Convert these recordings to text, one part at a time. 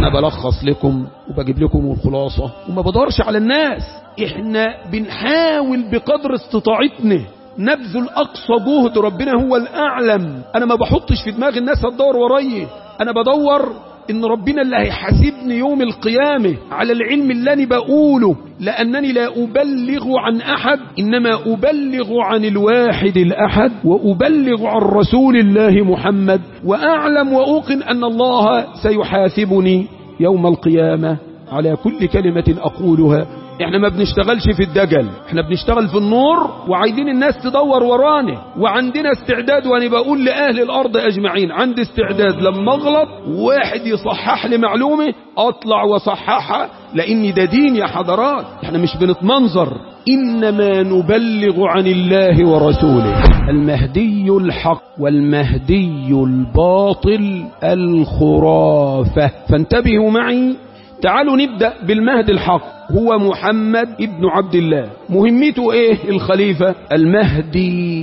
بلخص لكم وبجيب لكم الخلاصة وما بدورش على الناس احنا بنحاول بقدر استطاعتنا نبذل أقصى جهد ربنا هو الأعلم أنا ما بحطش في دماغ الناس هتدور ورايا أنا بدور إن ربنا اللي هيحاسبني يوم القيامة على العلم اللي أنا بقوله لأنني لا أبلغ عن أحد إنما أبلغ عن الواحد الأحد وأبلغ عن رسول الله محمد وأعلم وأوقن أن الله سيحاسبني يوم القيامة على كل كلمة أقولها احنا ما بنشتغلش في الدجل احنا بنشتغل في النور وعايزين الناس تدور ورانا وعندنا استعداد وانا بقول لأهل الأرض أجمعين عندي استعداد لما أغلط واحد يصحح لي معلومة أطلع وصححها لأن ده دين يا حضرات احنا مش بنتمنظر إنما نبلغ عن الله ورسوله المهدي الحق والمهدي الباطل الخرافة فانتبهوا معي تعالوا نبدأ بالمهد الحق هو محمد ابن عبد الله مهمته ايه الخليفة المهدي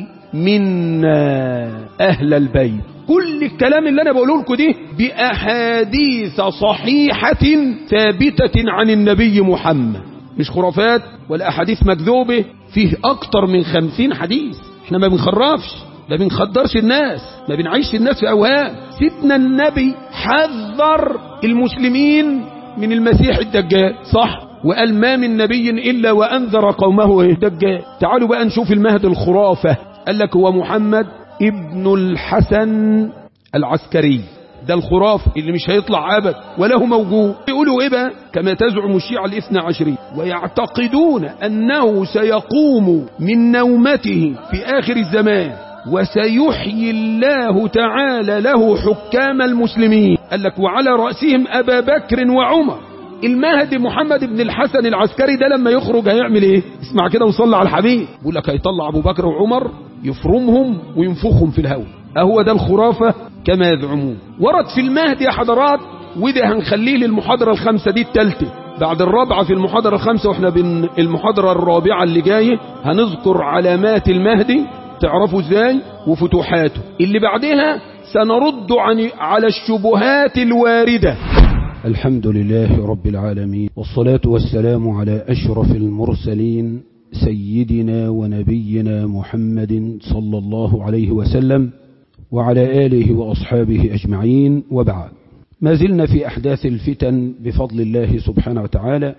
منا اهل البيت كل الكلام اللي انا بقوله لكم دي باحاديث صحيحة ثابتة عن النبي محمد مش خرافات ولا احاديث مكذوبة فيه اكتر من خمسين حديث احنا ما بنخرفش ما بنخدرش الناس ما بنعيش الناس في اوهام سيدنا النبي حذر المسلمين من المسيح الدجال صح وقال ما من نبي إلا وأنذر قومه الدجال تعالوا بقى نشوف المهد الخرافة قال لك هو محمد ابن الحسن العسكري ده الخراف اللي مش هيطلع أبد وله موجود يقولوا إيه بقى كما تزعم الشيعة الاثنى عشرين ويعتقدون أنه سيقوم من نومته في آخر الزمان وسيحيي الله تعالى له حكام المسلمين قال لك وعلى رأسهم أبا بكر وعمر المهدي محمد بن الحسن العسكري ده لما يخرج هيعمل ايه اسمع كده وصلى على الحبيب بيقول لك هيطلع ابو بكر وعمر يفرمهم وينفخهم في الهواء اهو ده الخرافة كما يزعمون ورد في المهدي يا حضرات وده هنخليه للمحاضرة الخامسة دي التالتة بعد الرابعة في المحاضرة الخامسة واحنا بين المحاضرة الرابعة اللي جاية هنذكر علامات المهدي تعرفوا ازاي وفتوحاته اللي بعدها سنرد عن على الشبهات الواردة الحمد لله رب العالمين والصلاة والسلام على أشرف المرسلين سيدنا ونبينا محمد صلى الله عليه وسلم وعلى آله وأصحابه أجمعين وبعد ما زلنا في أحداث الفتن بفضل الله سبحانه وتعالى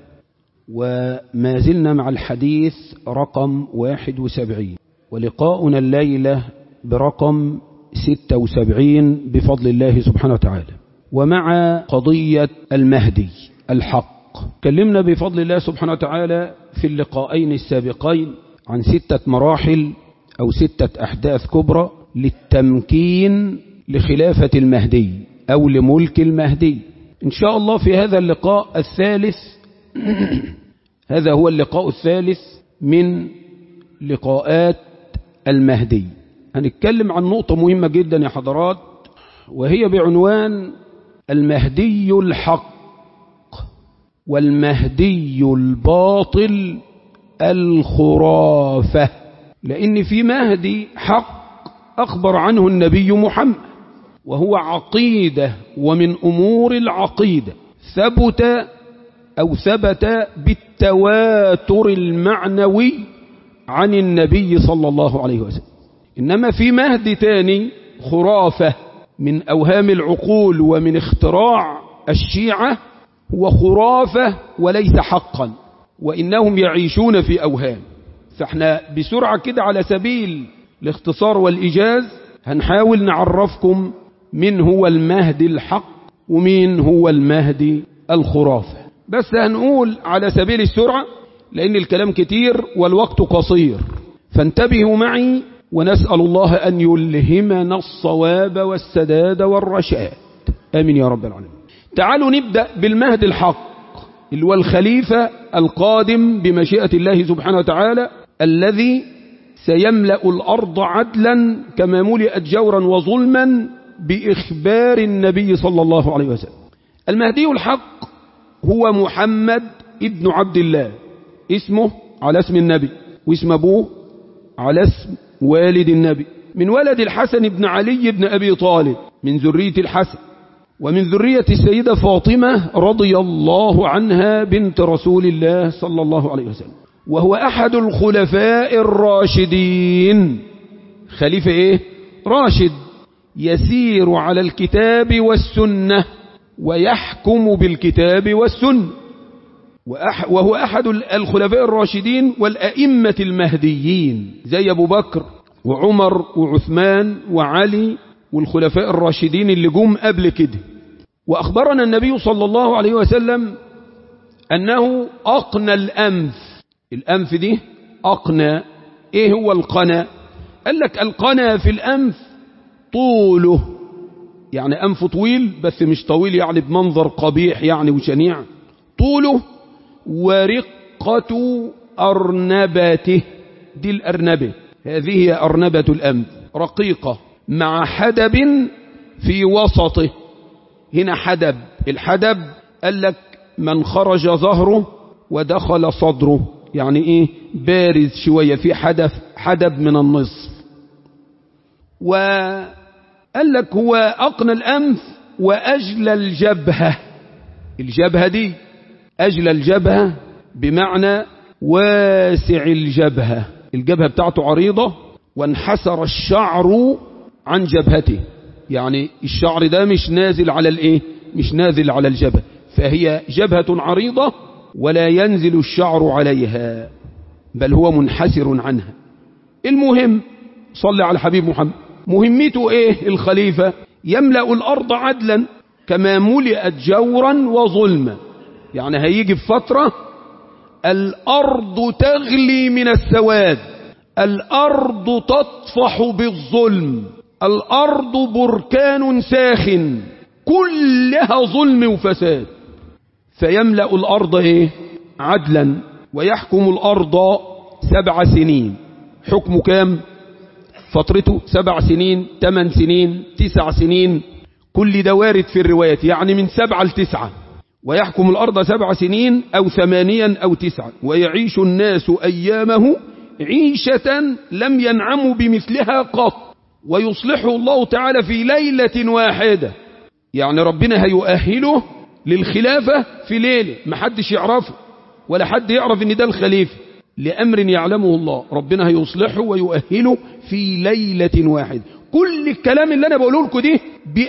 وما زلنا مع الحديث رقم 71 ولقاؤنا الليلة برقم 76 بفضل الله سبحانه وتعالى ومع قضية المهدي الحق كلمنا بفضل الله سبحانه وتعالى في اللقاءين السابقين عن ستة مراحل أو ستة أحداث كبرى للتمكين لخلافة المهدي أو لملك المهدي إن شاء الله في هذا اللقاء الثالث هذا هو اللقاء الثالث من لقاءات المهدي هنتكلم عن نقطة مهمة جدا يا حضرات وهي بعنوان المهدي الحق والمهدي الباطل الخرافة لأن في مهدي حق أخبر عنه النبي محمد وهو عقيدة ومن أمور العقيدة ثبت أو ثبت بالتواتر المعنوي عن النبي صلى الله عليه وسلم إنما في مهد تاني خرافة من أوهام العقول ومن اختراع الشيعة هو خرافة وليس حقا وإنهم يعيشون في أوهام فاحنا بسرعة كده على سبيل الاختصار والإيجاز هنحاول نعرفكم من هو المهدي الحق ومين هو المهدي الخرافة بس هنقول على سبيل السرعة لأن الكلام كتير والوقت قصير فانتبهوا معي ونسأل الله أن يلهمنا الصواب والسداد والرشاد آمين يا رب العالمين تعالوا نبدأ بالمهد الحق اللي هو الخليفة القادم بمشيئة الله سبحانه وتعالى الذي سيملأ الأرض عدلا كما ملئت جورا وظلما بإخبار النبي صلى الله عليه وسلم المهدي الحق هو محمد ابن عبد الله اسمه على اسم النبي واسم أبوه على اسم والد النبي من ولد الحسن بن علي بن أبي طالب من ذرية الحسن ومن ذرية السيدة فاطمة رضي الله عنها بنت رسول الله صلى الله عليه وسلم وهو أحد الخلفاء الراشدين خليفة إيه؟ راشد يسير على الكتاب والسنة ويحكم بالكتاب والسنة وهو أحد الخلفاء الراشدين والأئمة المهديين زي أبو بكر وعمر وعثمان وعلي والخلفاء الراشدين اللي جم قبل كده وأخبرنا النبي صلى الله عليه وسلم أنه أقنى الأنف الأنف دي أقنى إيه هو القنا قال لك القنا في الأنف طوله يعني أنف طويل بس مش طويل يعني بمنظر قبيح يعني وشنيع طوله ورقة أرنبته دي الأرنبة هذه هي أرنبة الأنف رقيقة مع حدب في وسطه هنا حدب الحدب قال لك من خرج ظهره ودخل صدره يعني ايه بارز شوية في حدف حدب من النصف وقال لك هو أقنى الأنف وأجل الجبهة الجبهة دي أجل الجبهة بمعنى واسع الجبهة الجبهة بتاعته عريضة وانحسر الشعر عن جبهته يعني الشعر ده مش نازل على الايه مش نازل على الجبهة فهي جبهة عريضة ولا ينزل الشعر عليها بل هو منحسر عنها المهم صلى على الحبيب محمد مهمته ايه الخليفة يملأ الارض عدلا كما ملئت جورا وظلما يعني هيجي في فترة الارض تغلي من السواد الارض تطفح بالظلم الارض بركان ساخن كلها ظلم وفساد فيملأ الارض ايه عدلا ويحكم الارض سبع سنين حكم كام فترته سبع سنين ثمان سنين تسع سنين كل ده وارد في الروايات يعني من سبعة لتسعة ويحكم الأرض سبع سنين أو ثمانيا أو تسعة ويعيش الناس أيامه عيشة لم ينعموا بمثلها قط ويصلحه الله تعالى في ليلة واحدة يعني ربنا هيؤهله للخلافة في ليلة ما حدش يعرفه ولا حد يعرف ان ده الخليفة لأمر يعلمه الله ربنا هيصلحه ويؤهله في ليلة واحدة كل الكلام اللي أنا بقوله لكم دي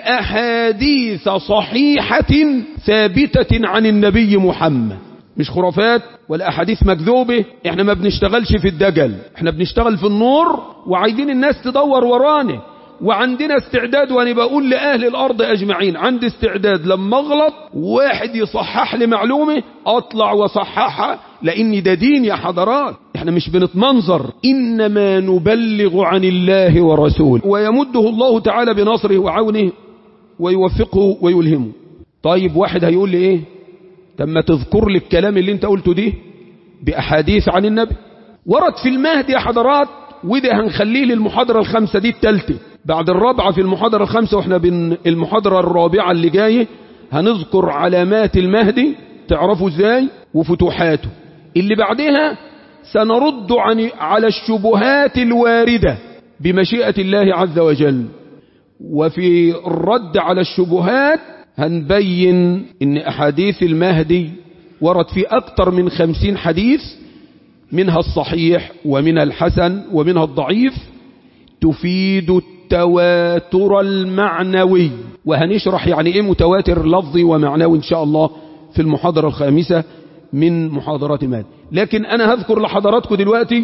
بأحاديث صحيحة ثابتة عن النبي محمد مش خرافات ولا أحاديث مكذوبة احنا ما بنشتغلش في الدجل احنا بنشتغل في النور وعايزين الناس تدور ورانا وعندنا استعداد وانا بقول لأهل الأرض أجمعين عندي استعداد لما أغلط واحد يصحح لي معلومة أطلع وصححها لأن ده دين يا حضرات احنا مش بنتمنظر إنما نبلغ عن الله ورسوله ويمده الله تعالى بنصره وعونه ويوفقه ويلهمه طيب واحد هيقول لي ايه تم تذكر لي الكلام اللي انت قلته دي بأحاديث عن النبي ورد في المهد يا حضرات وده هنخليه للمحاضرة الخامسة دي التالتة بعد الرابعة في المحاضرة الخامسة واحنا بين المحاضرة الرابعة اللي جاية هنذكر علامات المهدي تعرفوا ازاي وفتوحاته اللي بعدها سنرد عن على الشبهات الواردة بمشيئة الله عز وجل وفي الرد على الشبهات هنبين ان احاديث المهدي ورد في اكتر من خمسين حديث منها الصحيح ومنها الحسن ومنها الضعيف تفيد التواتر المعنوي وهنشرح يعني ايه متواتر لفظي ومعنوي ان شاء الله في المحاضرة الخامسة من محاضرات المهدي لكن انا هذكر لحضراتكم دلوقتي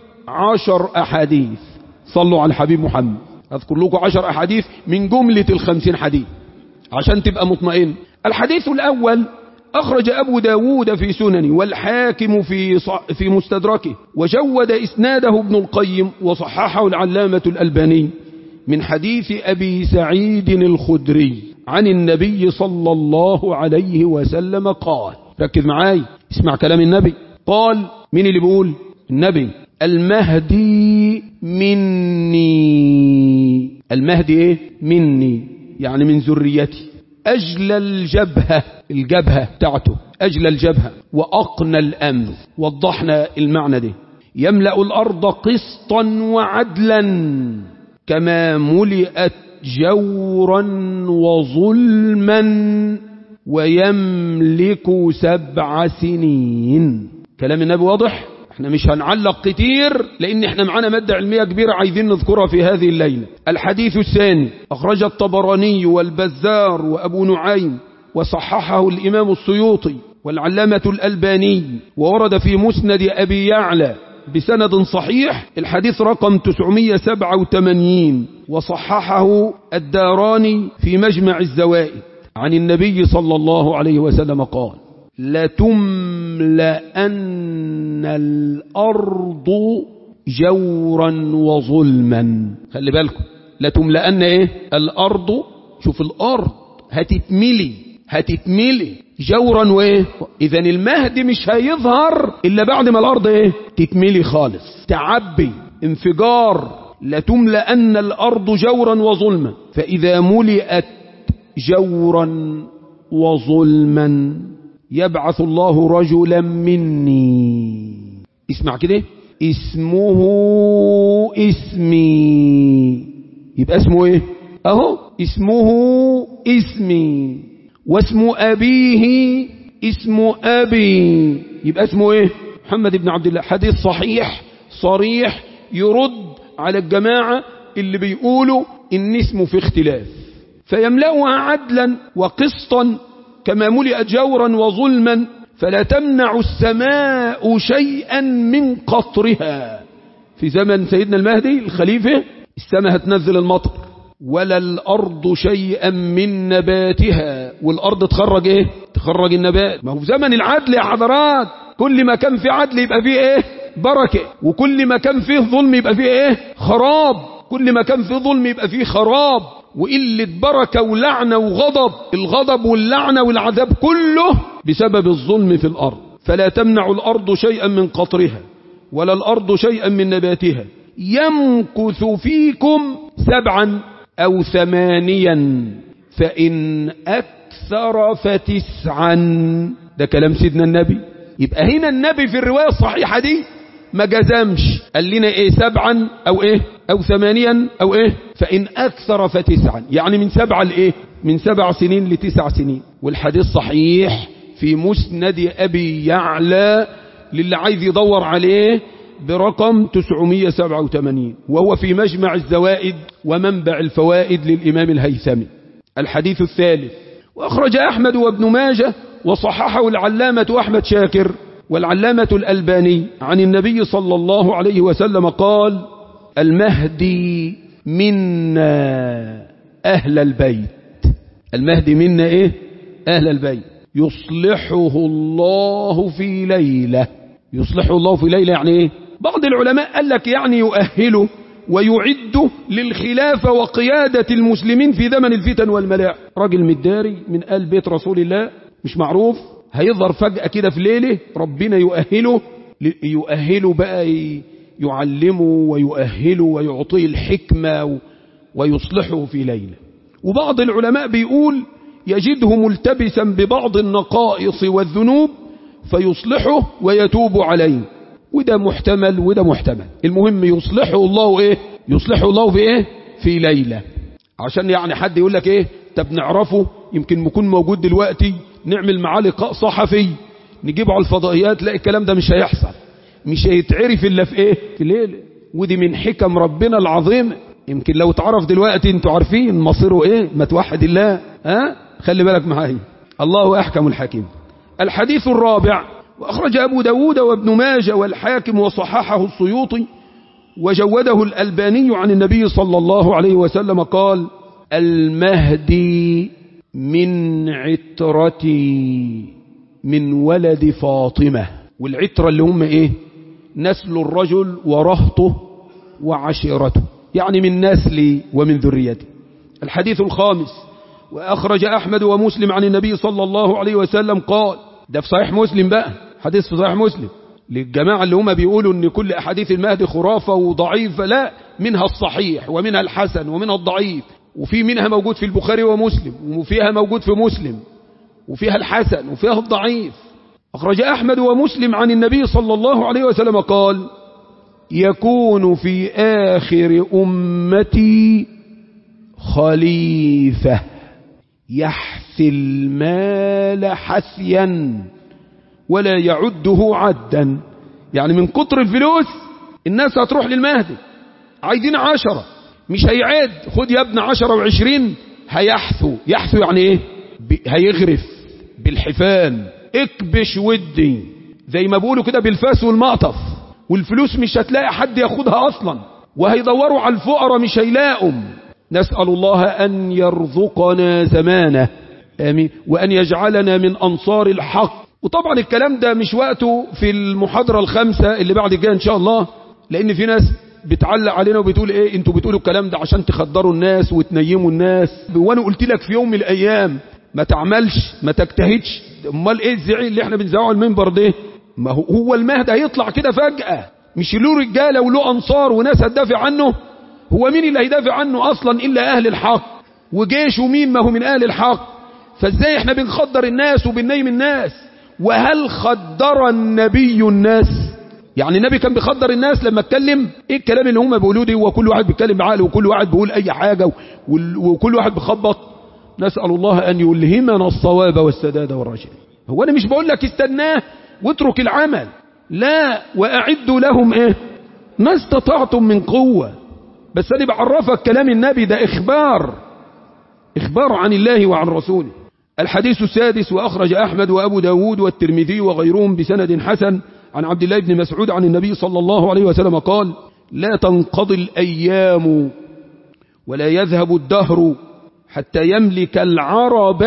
عشر احاديث صلوا على الحبيب محمد اذكر لكم عشر احاديث من جملة الخمسين حديث عشان تبقى مطمئن الحديث الاول أخرج أبو داود في سننه والحاكم في, في مستدركه وجود إسناده ابن القيم وصححه العلامة الألباني من حديث أبي سعيد الخدري عن النبي صلى الله عليه وسلم قال ركز معاي اسمع كلام النبي قال مين اللي بيقول النبي المهدي مني المهدي ايه مني يعني من ذريتي أجل الجبهة الجبهة بتاعته أجل الجبهة وأقنى الأمن وضحنا المعنى ده يملأ الأرض قسطا وعدلا كما ملئت جورا وظلما ويملك سبع سنين كلام النبي واضح احنا مش هنعلق كتير لان احنا معانا مادة علمية كبيرة عايزين نذكرها في هذه الليلة الحديث الثاني اخرج الطبراني والبزار وابو نعيم وصححه الامام السيوطي والعلامة الألباني وورد في مسند أبي يعلى بسند صحيح الحديث رقم 987 وصححه الداراني في مجمع الزوائد عن النبي صلى الله عليه وسلم قال لتملأن الأرض جورا وظلما خلي بالكم لتملأن ايه الأرض شوف الأرض هتتملي هتتملي جورا وايه اذا المهدي مش هيظهر الا بعد ما الارض ايه تتملي خالص تعبي انفجار لتملأن الارض جورا وظلما فاذا ملئت جورا وظلما يبعث الله رجلا مني اسمع كده اسمه اسمي يبقى اسمه ايه اهو اسمه اسمي واسم أبيه اسم أبي يبقى اسمه ايه محمد بن عبد الله حديث صحيح صريح يرد على الجماعة اللي بيقولوا ان اسمه في اختلاف فيملأها عدلا وقسطا كما ملئت جورا وظلما فلا تمنع السماء شيئا من قطرها في زمن سيدنا المهدي الخليفة السماء هتنزل المطر ولا الأرض شيئا من نباتها والأرض تخرج ايه تخرج النبات ما هو في زمن العدل يا حضرات كل ما كان في عدل يبقى فيه ايه بركة وكل ما كان فيه ظلم يبقى فيه ايه خراب كل ما كان فيه ظلم يبقى فيه خراب وقلة بركة ولعنة وغضب الغضب واللعنة والعذاب كله بسبب الظلم في الأرض فلا تمنع الأرض شيئا من قطرها ولا الأرض شيئا من نباتها يمكث فيكم سبعا أو ثمانيا فإن أكثر فتسعا ده كلام سيدنا النبي يبقى هنا النبي في الرواية الصحيحة دي ما جزمش قال لنا ايه سبعا او ايه او ثمانيا او ايه فإن أكثر فتسعا يعني من سبعة لايه من سبع سنين لتسع سنين والحديث صحيح في مسند أبي يعلى للي عايز يدور عليه برقم 987 وهو في مجمع الزوائد ومنبع الفوائد للإمام الهيثمي الحديث الثالث وأخرج أحمد وابن ماجه وصححه العلامة أحمد شاكر والعلامة الألباني عن النبي صلى الله عليه وسلم قال المهدي منا أهل البيت المهدي منا إيه أهل البيت يصلحه الله في ليلة يصلحه الله في ليلة يعني إيه بعض العلماء قال لك يعني يؤهله ويعد للخلافة وقيادة المسلمين في زمن الفتن والملاع راجل مداري من آل بيت رسول الله مش معروف هيظهر فجأة كده في ليلة ربنا يؤهله يؤهله بقى يعلمه ويؤهله ويعطيه الحكمة ويصلحه في ليلة وبعض العلماء بيقول يجده ملتبسا ببعض النقائص والذنوب فيصلحه ويتوب عليه وده محتمل وده محتمل المهم يصلحه الله ايه يصلحه الله في ايه في ليلة عشان يعني حد يقول لك ايه طب نعرفه يمكن يكون موجود دلوقتي نعمل معاه لقاء صحفي نجيبه على الفضائيات لا الكلام ده مش هيحصل مش هيتعرف الا في ايه في ليلة ودي من حكم ربنا العظيمة يمكن لو تعرف دلوقتي انتوا عارفين مصيره ايه ما توحد الله ها خلي بالك معايا الله احكم الحكيم الحديث الرابع وأخرج أبو داود وابن ماجه والحاكم وصححه السيوطي وجوده الألباني عن النبي صلى الله عليه وسلم قال المهدي من عترتي من ولد فاطمة والعترة اللي هم ايه نسل الرجل ورهطه وعشيرته يعني من نسلي ومن ذريتي الحديث الخامس وأخرج أحمد ومسلم عن النبي صلى الله عليه وسلم قال ده في صحيح مسلم بقى حديث في صحيح مسلم للجماعة اللي هم بيقولوا ان كل أحاديث المهدي خرافة وضعيفة لا منها الصحيح ومنها الحسن ومنها الضعيف وفي منها موجود في البخاري ومسلم وفيها موجود في مسلم وفيها الحسن وفيها الضعيف أخرج أحمد ومسلم عن النبي صلى الله عليه وسلم قال يكون في آخر أمتي خليفة يحثي المال حثيا ولا يعده عدا يعني من كتر الفلوس الناس هتروح للمهدي عايزين عشرة مش هيعد خد يا ابن عشرة وعشرين هيحثو يحثو يعني ايه هيغرف بالحفان اكبش ودي زي ما بيقولوا كده بالفاس والمقطف والفلوس مش هتلاقي حد ياخدها اصلا وهيدوروا على الفقراء مش هيلاقوا نسأل الله أن يرزقنا زمانه آمين وأن يجعلنا من أنصار الحق وطبعا الكلام ده مش وقته في المحاضرة الخامسة اللي بعد كده إن شاء الله لأن في ناس بتعلق علينا وبتقول ايه انتوا بتقولوا الكلام ده عشان تخدروا الناس وتنيموا الناس وانا قلت لك في يوم من الايام ما تعملش ما تجتهدش امال ايه الزعيق اللي احنا بنزعه على المنبر ده ما هو هو المهدي هيطلع كده فجأة مش له رجالة وله انصار وناس هتدافع عنه هو مين اللي هيدافع عنه اصلا الا اهل الحق وجيش ومين ما هو من اهل الحق فازاي احنا بنخدر الناس وبننيم الناس وهل خدر النبي الناس يعني النبي كان بيخدر الناس لما اتكلم ايه الكلام اللي هم بيقولوه ده هو كل واحد بيتكلم بعقله وكل واحد بيقول اي حاجة وكل واحد بيخبط نسأل الله ان يلهمنا الصواب والسداد والرشاد هو انا مش بقول لك استناه واترك العمل لا واعدوا لهم ايه ما استطعتم من قوة بس انا بعرفك كلام النبي ده اخبار اخبار عن الله وعن رسوله الحديث السادس واخرج احمد وابو داود والترمذي وغيرهم بسند حسن عن عبد الله بن مسعود عن النبي صلى الله عليه وسلم قال لا تنقضي الأيام ولا يذهب الدهر حتى يملك العرب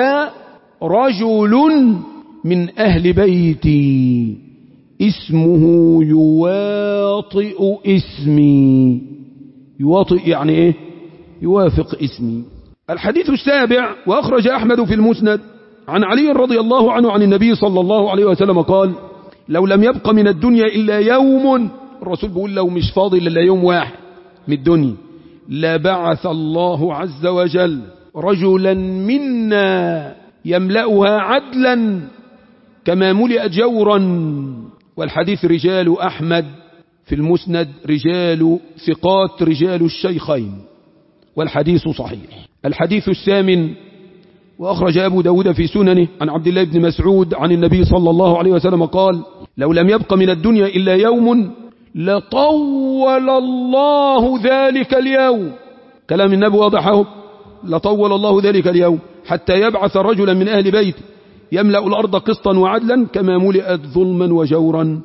رجل من أهل بيتي اسمه يواطئ اسمي يواطئ يعني ايه يوافق اسمي الحديث السابع وأخرج أحمد في المسند عن علي رضي الله عنه عن النبي صلى الله عليه وسلم قال لو لم يبق من الدنيا إلا يوم الرسول بيقول لو مش فاضل إلا يوم واحد من الدنيا لبعث الله عز وجل رجلا منا يملأها عدلا كما ملئ جورا والحديث رجال أحمد في المسند رجال ثقات رجال الشيخين والحديث صحيح الحديث الثامن وأخرج أبو داود في سننه عن عبد الله بن مسعود عن النبي صلى الله عليه وسلم قال لو لم يبق من الدنيا إلا يوم لطول الله ذلك اليوم كلام النبي واضحه لطول الله ذلك اليوم حتى يبعث رجلا من أهل بيته يملأ الأرض قسطا وعدلا كما ملئت ظلما وجورا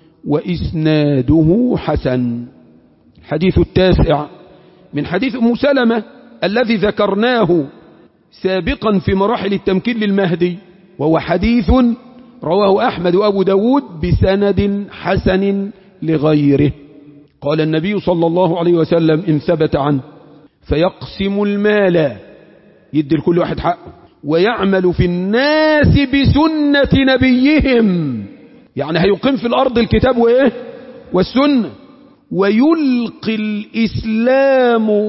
وإسناده حسن حديث التاسع من حديث أم سلمة الذي ذكرناه سابقا في مراحل التمكين للمهدي وهو حديث رواه أحمد وأبو داود بسند حسن لغيره قال النبي صلى الله عليه وسلم إن ثبت عنه فيقسم المال يدي لكل واحد حقه ويعمل في الناس بسنة نبيهم يعني هيقيم في الأرض الكتاب وإيه والسنة ويلقي الإسلام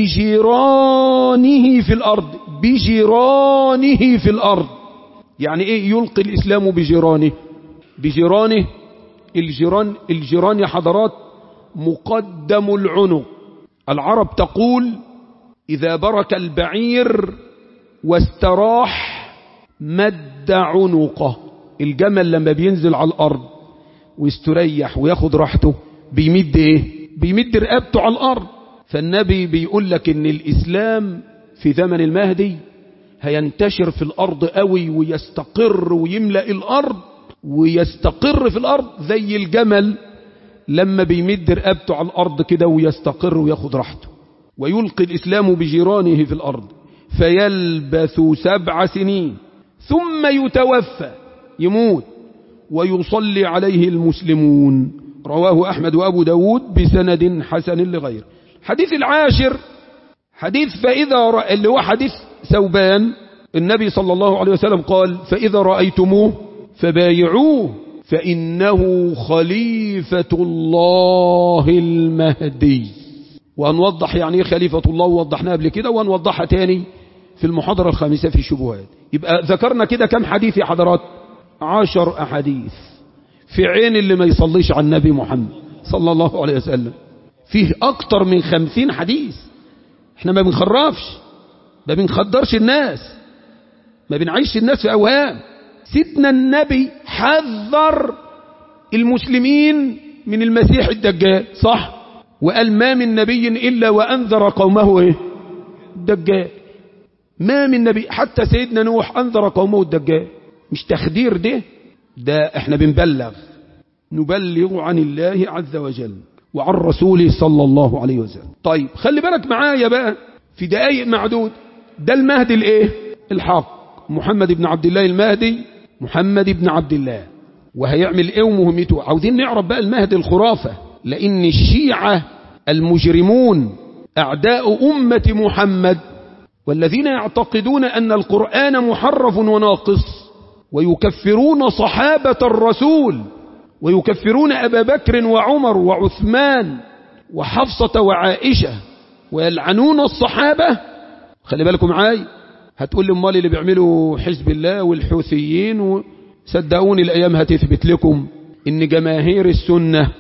بجيرانه في الأرض بجيرانه في الأرض يعني إيه يلقي الإسلام بجيرانه بجيرانه الجيران الجيران يا حضرات مقدم العنق العرب تقول إذا برك البعير واستراح مد عنقه الجمل لما بينزل على الأرض ويستريح وياخد راحته بيمد ايه بيمد رقبته على الأرض فالنبي بيقول لك ان الإسلام في زمن المهدي هينتشر في الأرض قوي ويستقر ويملأ الأرض ويستقر في الأرض زي الجمل لما بيمد رقبته على الأرض كده ويستقر وياخد راحته ويلقي الإسلام بجيرانه في الأرض فيلبث سبع سنين ثم يتوفى يموت ويصلي عليه المسلمون رواه أحمد وأبو داود بسند حسن لغيره حديث العاشر حديث فإذا رأى اللي هو حديث ثوبان النبي صلى الله عليه وسلم قال فإذا رأيتموه فبايعوه فإنه خليفة الله المهدي وهنوضح يعني ايه خليفة الله ووضحناها قبل كده وهنوضحها تاني في المحاضرة الخامسة في الشبهات يبقى ذكرنا كده كم حديث يا حضرات عشر أحاديث في عين اللي ما يصليش على النبي محمد صلى الله عليه وسلم فيه أكتر من خمسين حديث احنا ما بنخرفش ما بنخدرش الناس ما بنعيش الناس في أوهام سيدنا النبي حذر المسلمين من المسيح الدجال صح وقال ما من نبي إلا وأنذر قومه إيه الدجال ما من نبي حتى سيدنا نوح أنذر قومه الدجال مش تخدير ده ده احنا بنبلغ نبلغ عن الله عز وجل وعن رسوله صلى الله عليه وسلم طيب خلي بالك معايا بقى في دقايق معدود ده المهدي الايه الحق محمد بن عبد الله المهدي محمد بن عبد الله وهيعمل ايه ومهمته عاوزين نعرف بقى المهدي الخرافة لان الشيعة المجرمون اعداء امة محمد والذين يعتقدون ان القرآن محرف وناقص ويكفرون صحابة الرسول ويكفرون أبا بكر وعمر وعثمان وحفصة وعائشة ويلعنون الصحابة خلي بالكم معاي هتقول لي امال اللي بيعملوا حزب الله والحوثيين صدقوني الأيام هتثبت لكم إن جماهير السنة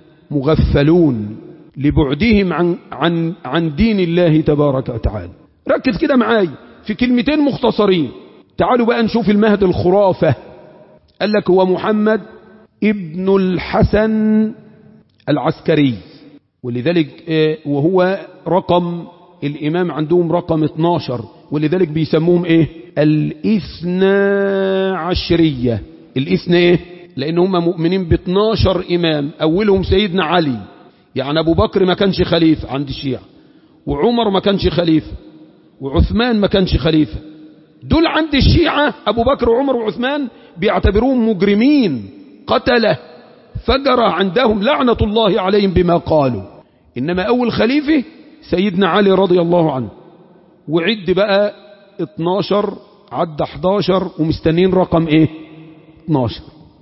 مغفلون لبعدهم عن, عن, عن دين الله تبارك وتعالى ركز كده معاي في كلمتين مختصرين تعالوا بقى نشوف المهد الخرافة قال لك هو محمد ابن الحسن العسكري ولذلك وهو رقم الإمام عندهم رقم 12 ولذلك بيسموهم ايه الاثنى عشرية الاثنى ايه لان هم مؤمنين ب 12 امام اولهم سيدنا علي يعني ابو بكر ما كانش خليفة عند الشيعة وعمر ما كانش خليفة وعثمان ما كانش خليفة دول عند الشيعة ابو بكر وعمر وعثمان بيعتبروهم مجرمين قتله فجر عندهم لعنة الله عليهم بما قالوا إنما أول خليفة سيدنا علي رضي الله عنه وعد بقى 12 عد 11 ومستنين رقم ايه 12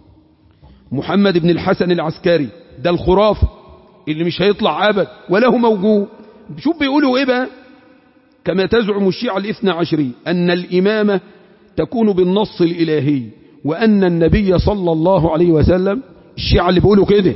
محمد بن الحسن العسكري ده الخرافة اللي مش هيطلع أبد ولا هو موجود شوف بيقولوا ايه بقى كما تزعم الشيعة الاثنى عشري أن الإمامة تكون بالنص الإلهي وأن النبي صلى الله عليه وسلم الشيعة اللي بيقولوا كده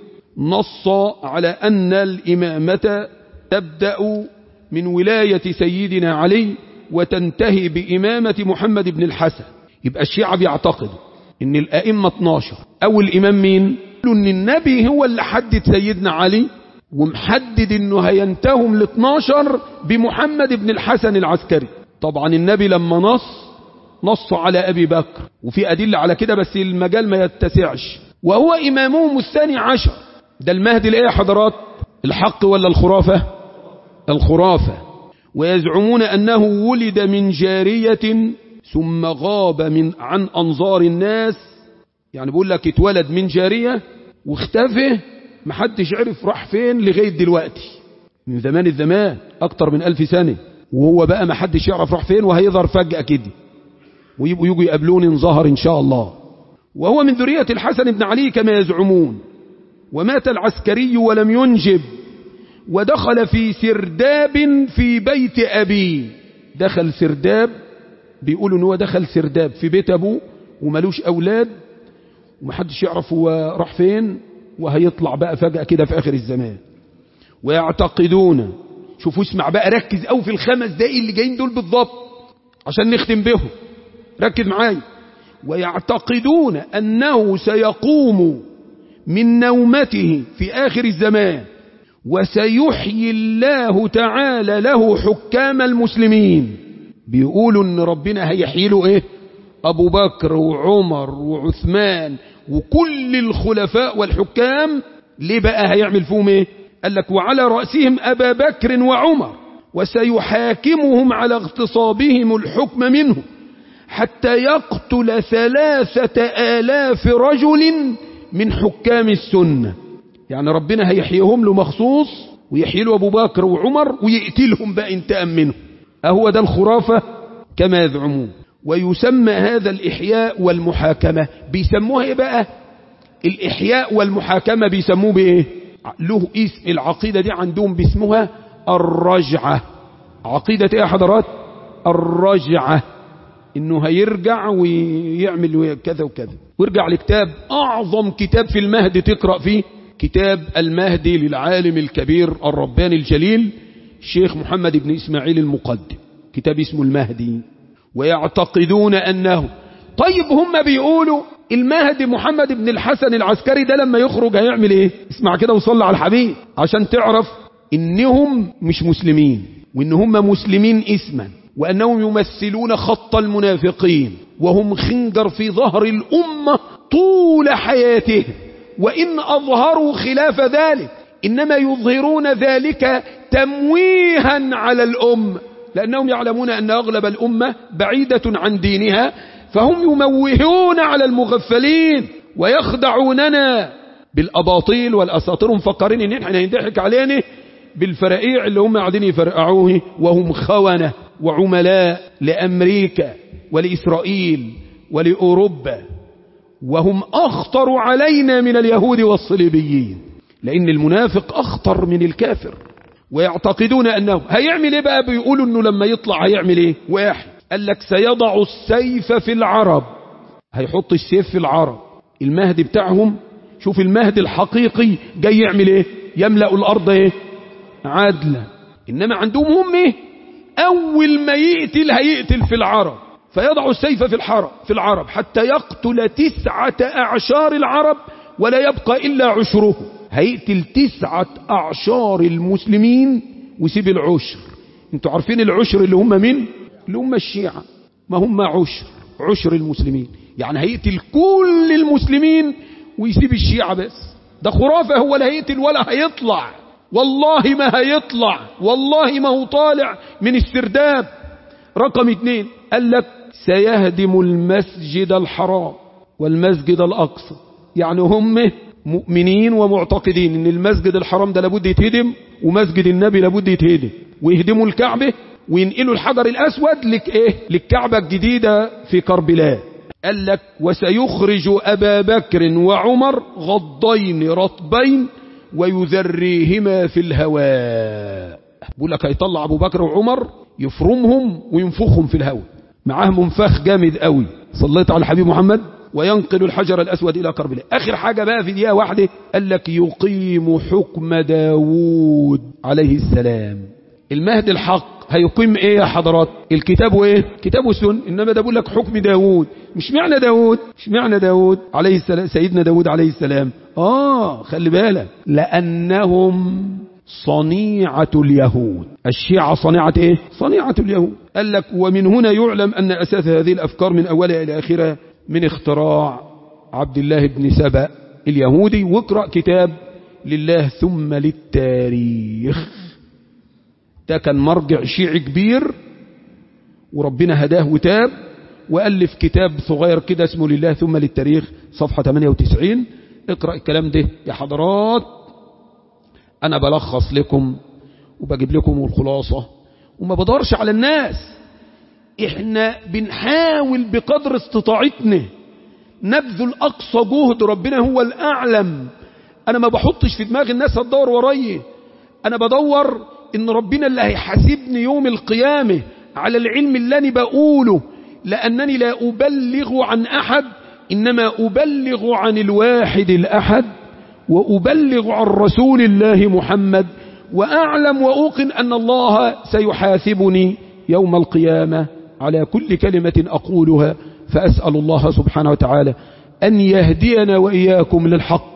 نص على أن الإمامة تبدأ من ولاية سيدنا علي وتنتهي بإمامة محمد بن الحسن يبقى الشيعة بيعتقدوا ان الأئمة 12 أو الإمام مين قالوا ان النبي هو اللي حدد سيدنا علي ومحدد انه هينتهم ل 12 بمحمد بن الحسن العسكري طبعا النبي لما نص نص على أبي بكر وفي أدلة على كده بس المجال ما يتسعش وهو إمامهم الثاني عشر ده المهدي لإيه يا حضرات الحق ولا الخرافة الخرافة ويزعمون أنه ولد من جارية ثم غاب من عن أنظار الناس يعني بيقول لك اتولد من جارية واختفى محدش عرف راح فين لغاية دلوقتي من زمان الزمان أكتر من ألف سنة وهو بقى محدش يعرف راح فين وهيظهر فجأة كده ويبقوا يجوا يقابلوني ان ظهر إن شاء الله وهو من ذرية الحسن بن علي كما يزعمون ومات العسكري ولم ينجب ودخل في سرداب في بيت أبيه دخل سرداب بيقولوا ان هو دخل سرداب في بيت أبوه وملوش أولاد ومحدش يعرف هو راح فين وهيطلع بقى فجأة كده في آخر الزمان ويعتقدون شوفوا اسمع بقى ركز أو في الخمس دقايق اللي جايين دول بالضبط عشان نختم بهم ركز معايا ويعتقدون أنه سيقوم من نومته في آخر الزمان وسيحيي الله تعالى له حكام المسلمين بيقولوا ان ربنا هيحيي له ايه ابو بكر وعمر وعثمان وكل الخلفاء والحكام ليه بقى هيعمل فيهم ايه قال لك وعلى رأسهم ابا بكر وعمر وسيحاكمهم على اغتصابهم الحكم منهم حتى يقتل ثلاثة آلاف رجل من حكام السنة يعني ربنا هيحييهم له مخصوص ويحيي له أبو بكر وعمر ويقتلهم بقى انتقام منه أهو ده الخرافة كما يزعمون ويسمى هذا الإحياء والمحاكمة بيسموها إيه بقى الإحياء والمحاكمة بيسموه بإيه له اسم العقيدة دي عندهم باسمها الرجعة عقيدة إيه يا حضرات الرجعة انه هيرجع ويعمل كذا وكذا ويرجع لكتاب اعظم كتاب في المهد تقرأ فيه كتاب المهدي للعالم الكبير الرباني الجليل الشيخ محمد بن اسماعيل المقدم كتاب اسمه المهدي ويعتقدون أنه طيب هم بيقولوا المهدي محمد بن الحسن العسكري ده لما يخرج هيعمل ايه اسمع كده وصلى على الحبيب عشان تعرف انهم مش مسلمين وان هم مسلمين اسما وانهم يمثلون خط المنافقين وهم خنجر في ظهر الامه طول حياتهم وان اظهروا خلاف ذلك انما يظهرون ذلك تمويها على الامه لانهم يعلمون ان اغلب الامه بعيده عن دينها فهم يموهون على المغفلين ويخدعوننا بالاباطيل والاساطير مفكرين ان احنا يضحك علينا بالفرائيع اللي هم قاعدين يفرقعوه وهم خونة وعملاء لأمريكا ولإسرائيل ولأوروبا وهم أخطر علينا من اليهود والصليبيين لأن المنافق أخطر من الكافر ويعتقدون أنه هيعمل إيه بقى بيقولوا أنه لما يطلع هيعمل إيه واحد قال لك سيضع السيف في العرب هيحط السيف في العرب المهدي بتاعهم شوف المهدي الحقيقي جاي يعمل ايه يملأ الارض ايه عدلا انما عندهم هم ايه اول ما يقتل هيقتل في العرب فيضع السيف في الحرب في العرب حتى يقتل تسعة اعشار العرب ولا يبقى الا عشره هيقتل تسعة اعشار المسلمين ويسيب العشر انتوا عارفين العشر اللي هم مين اللي هم الشيعة ما هم عشر عشر المسلمين يعني هيقتل كل المسلمين ويسيب الشيعة بس ده خرافة هو لا هيقتل ولا هيطلع والله ما هيطلع والله ما هو طالع من السرداب رقم اتنين قال لك سيهدم المسجد الحرام والمسجد الأقصى يعني هم مؤمنين ومعتقدين ان المسجد الحرام ده لابد يتهدم ومسجد النبي لابد يتهدم ويهدموا الكعبة وينقلوا الحجر الأسود لك إيه؟ للكعبة الجديدة في كربلاء قال لك وسيخرج أبا بكر وعمر غضين رطبين ويذريهما في الهواء بقول لك هيطلع أبو بكر وعمر يفرمهم وينفخهم في الهواء معاه منفخ جامد قوي صليت على الحبيب محمد وينقل الحجر الأسود إلى كربلاء آخر حاجة بقى في دقيقة واحدة قال لك يقيم حكم داوود عليه السلام المهد الحق هيقيم ايه يا حضرات الكتاب وايه كتاب والسنة انما ده بيقول لك حكم داوود مش معنى داوود مش معنى داوود عليه السلام سيدنا داوود عليه السلام اه خلي بالك لانهم صنيعة اليهود الشيعة صنيعة ايه صنيعة اليهود قال لك ومن هنا يعلم ان اساس هذه الافكار من اولها الى اخرها من اختراع عبد الله بن سبأ اليهودي واقرأ كتاب لله ثم للتاريخ ده كان مرجع شيعي كبير وربنا هداه وتاب وألف كتاب صغير كده اسمه لله ثم للتاريخ صفحة 98 اقرأ الكلام ده يا حضرات أنا بلخص لكم وبجيب لكم الخلاصة وما بدورش على الناس احنا بنحاول بقدر استطاعتنا نبذل أقصى جهد ربنا هو الأعلم أنا ما بحطش في دماغ الناس هتدور ورايا أنا بدور إن ربنا اللي هيحاسبني يوم القيامة على العلم اللي أنا بقوله لأنني لا أبلغ عن أحد إنما أبلغ عن الواحد الأحد وأبلغ عن رسول الله محمد وأعلم وأوقن أن الله سيحاسبني يوم القيامة على كل كلمة أقولها فأسأل الله سبحانه وتعالى أن يهدينا وإياكم للحق